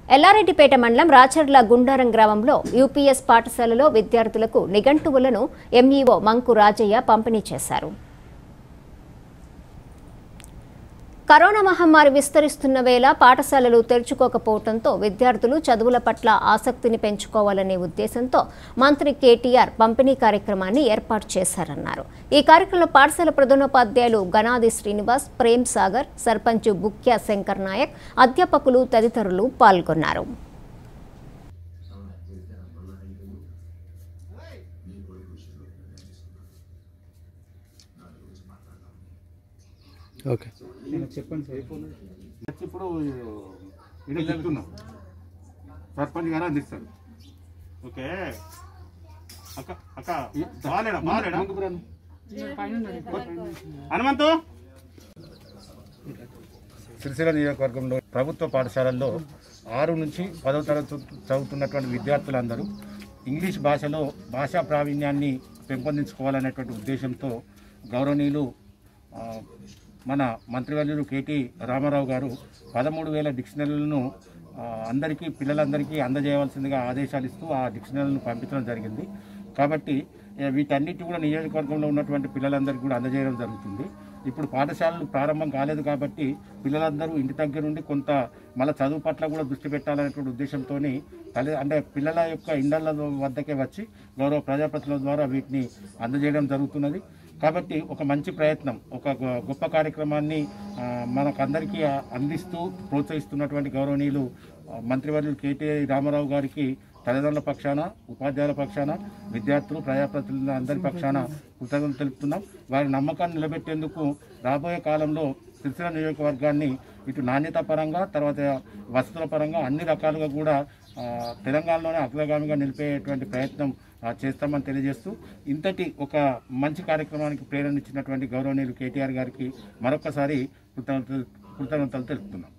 ఎల్లారెడ్డిపేట మండలం రాచర్ల గుండారం గ్రామంలో యూపీఎస్ పాఠశాలలో విద్యార్థులకు నిఘంటువులను ఎంఈఓ మంకు రాజయ్య పంపిణీ చేశారు కరోనా మహమ్మారి విస్తరిస్తున్న వేళ పాఠశాలలు తెరుచుకోకపోవడంతో విద్యార్థులు చదువుల పట్ల ఆసక్తిని పెంచుకోవాలనే ఉద్దేశంతో మంత్రి కేటీఆర్ పంపిణీ కార్యక్రమాన్ని ఏర్పాటు చేశారన్నారు ఈ కార్యక్రమంలో పాఠశాల ప్రధానోపాధ్యాయులు గణాది శ్రీనివాస్ ప్రేమ్ సాగర్ సర్పంచ్ బుక్యా శంకర్ నాయక్ అధ్యాపకులు తదితరులు పాల్గొన్నారు ఓకే వచ్చి ఇప్పుడు ఇక్కడ చెప్తున్నాం సర్పంచ్ గారు అందిస్తారు ఓకే అక్క అక్క బాలేడా బాలేడా హనుమంతు సిరిసిల్ల నియోజకవర్గంలో ప్రభుత్వ పాఠశాలల్లో ఆరు నుంచి పదవ తరగతి చదువుతున్నటువంటి విద్యార్థులందరూ ఇంగ్లీష్ భాషలో భాషా ప్రావీణ్యాన్ని పెంపొందించుకోవాలనేటువంటి ఉద్దేశంతో గౌరవనీయులు ఆ, మన మంత్రివర్యులు కేటీ రామారావు గారు పదమూడు వేల డిక్షనరీలను ఆ, అందరికీ పిల్లలందరికీ అందజేయవలసిందిగా ఆదేశాలు ఇస్తూ ఆ డిక్షనరీలను పంపించడం జరిగింది కాబట్టి ఏ, వీటన్నిటి కూడా నియోజకవర్గంలో ఉన్నటువంటి పిల్లలందరికీ కూడా అందజేయడం జరుగుతుంది ఇప్పుడు పాఠశాలలు ప్రారంభం కాలేదు కాబట్టి పిల్లలందరూ ఇంటి దగ్గర నుండి కొంత మళ్ళీ చదువు పట్ల కూడా దృష్టి పెట్టాలనేటువంటి ఉద్దేశంతో తల్లి అంటే పిల్లల యొక్క ఇండల వద్దకే వచ్చి గౌరవ ప్రజాప్రతినిధుల ద్వారా వీటిని అందజేయడం జరుగుతున్నది కాబట్టి ఒక మంచి ప్రయత్నం ఒక గొ- గొప్ప కార్యక్రమాన్ని ఆ, మనకందరికీ ఆ- అందిస్తూ ప్రోత్సహిస్తున్నటువంటి గౌరవనీయులు ఆ, మంత్రివర్యులు కేటీ రామారావు గారికి తల్లిదండ్రుల పక్షాన ఉపాధ్యాయుల పక్షాన విద్యార్థులు ప్రజాప్రతినిధుల అందరి పక్షాన కృతజ్ఞతలు తెలుపుతున్నాం వారి నమ్మకాన్ని నిలబెట్టేందుకు రాబోయే కాలంలో సిరిసిల్ల నియోజకవర్గాన్ని ఇటు నాణ్యత పరంగా తర్వాత వసతుల పరంగా అన్ని రకాలుగా కూడా ఆ, తెలంగాణలోనే అగ్రగామిగా నిలిపేటువంటి ప్రయత్నం ఆ, చేస్తామని తెలియజేస్తూ ఇంతటి ఒక మంచి కార్యక్రమానికి ప్రేరణ ఇచ్చినటువంటి గౌరవనీయులు కేటీఆర్ గారికి మరొకసారి కృతజ్ఞతలు కృతజ్ఞతలు తెలుపుతున్నాం